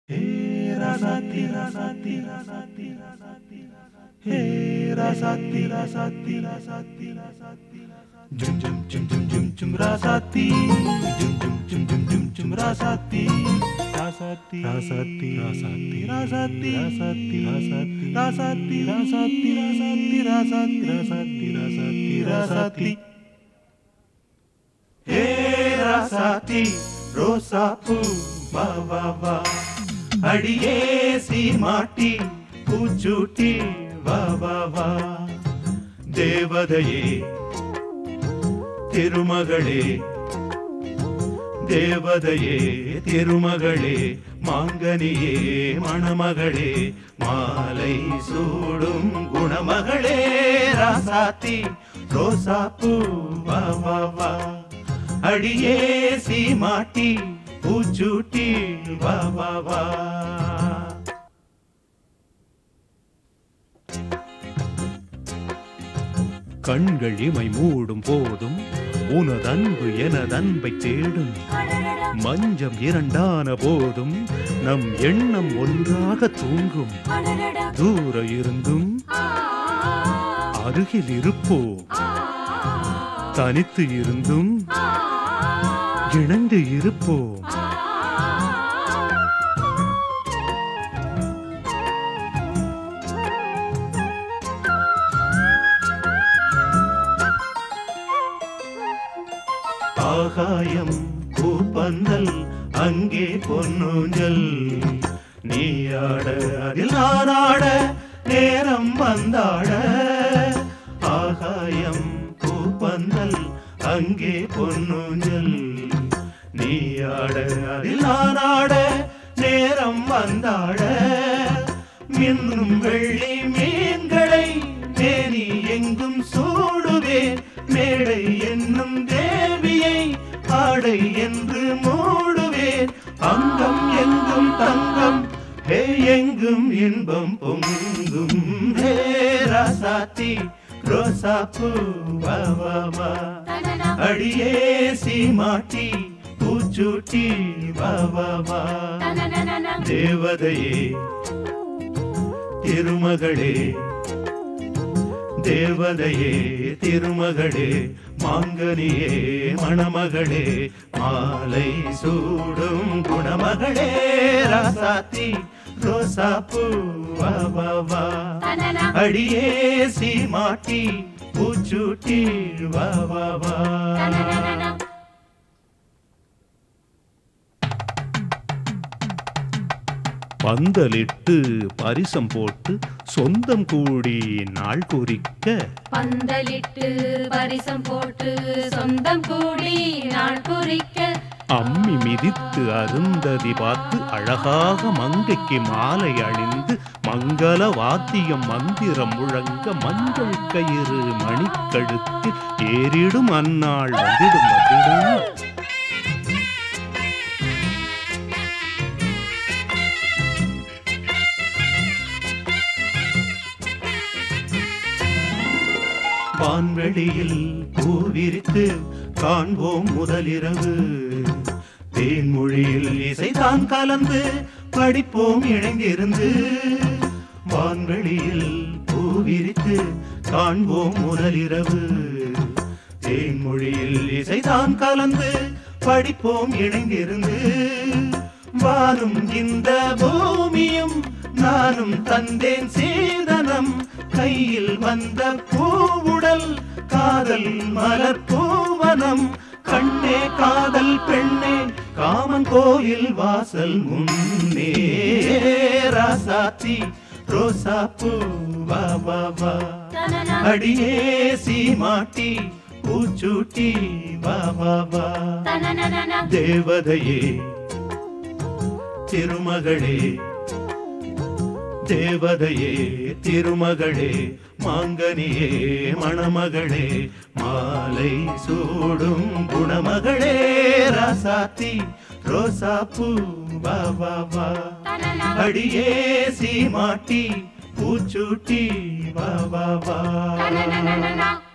Hey rasati rasati rasati rasati Hey rasati rasati rasati rasati Jum jum jum jum jum jum rasati Jum jum jum jum jum jum rasati Rasati rasati rasati rasati rasati rasati rasati rasati rasati rasati rasati rasati rasati Hey rasati ரோசாப்பூ வா வா வா அடியே சீமாட்டி பூச்சூட்டி வா வா வா தேவதையே திருமகளே தேவதையே திருமகளே மாங்கனியே மணமகளே மாலை சூடும் குணமகளே ராசாத்தி ரோசாப்பூ வா வா வா அடியே சீமாட்டி பூச்சூட்டி வா வா வா கண்கள் இமை மூடும் போதும் உனதன்பு எனதன்பை தேடும் மஞ்சம் இரண்டான போதும் நம் எண்ணம் ஒன்றாக தூங்கும் தூர இருந்தும் அருகில் இருப்போம் தனித்து இருந்தும் இணைந்து இருப்போம் ஆகாயம் பூப்பந்தல் அங்கே பொன்னூஞ்சல் நீயாட அதில் நானாட நேரம் வந்தாட ஆகாயம் பூப்பந்தல் அங்கே பொன்னூஞ்சல் நீயாட அதில் நானாட நேரம் வந்தாட மின்னும் வெள்ளி மீன்களை மேனி எங்கும் சூடுவேன் மேடை என்னும் தேவியை ஆடை என்று மூடுவேன் அங்கம் எங்கும் தங்கம் ஹே எங்கும் இன்பம் பொங்கும் ஹே ராசாத்தி ரோசாப்பூ வா வா வா அடியே சீமாட்டி பூச்சூட்டி வா வா வா தேவதையே திருமகளே தேவதையே திருமகளே மாங்கனியே மணமகளே மாலை சூடும் குணமகளே ராசாத்தி ரோசாப்பூ வா வா வா அடியே சீமாட்டி பூச்சூட்டி வா வா வா பந்தலிட்டு பரிசம் போட்டு சொந்தம் கூடி நாள் குறிக்க பந்தலிட்டு பரிசம் போட்டு சொந்தம் கூடி நாள் குறிக்க அம்மி மிதித்து அருந்ததி பார்த்து அழகாக மங்கைக்கு மாலை அணிந்து மங்கள வாத்தியம் மந்திரம் முழங்க மஞ்சள் கயிறு மணிக்கழுத்தில் ஏறிடும் அந்நாள் வந்திடும் வந்திடும் வான்வெளியில் பூவிரித்து காண்போம் முதலிரவு தேன்மொழியில் இசைதான் கலந்து படிப்போம் இணைந்திருந்து வான்வெளியில் பூவிரித்து காண்போம் முதலிரவு தேன்மொழியில் இசைதான் கலந்து படிப்போம் இணைந்திருந்து வானும் இந்த பூமியும் நானும் தந்தேன் சீதனம் கையில் வந்த பூவுடல் காதல் மலர் பூவனம் கண்ணே காதல் பெண்ணே காமன் கோயில் வாசல் முன்னே ராசாத்தி ரோசா பூ வா வா வா அடியே சீமாட்டி பூச்சூட்டி வா வா வா தேவதையே திருமகளே தேவதையே திருமகளே மாங்கனியே மணமகளே மாலை சூடும் குணமகளே ராசாத்தி ரோசாப்பூ வா வா வா அடியே சீமாட்டி பூச்சூட்டி வா வா வா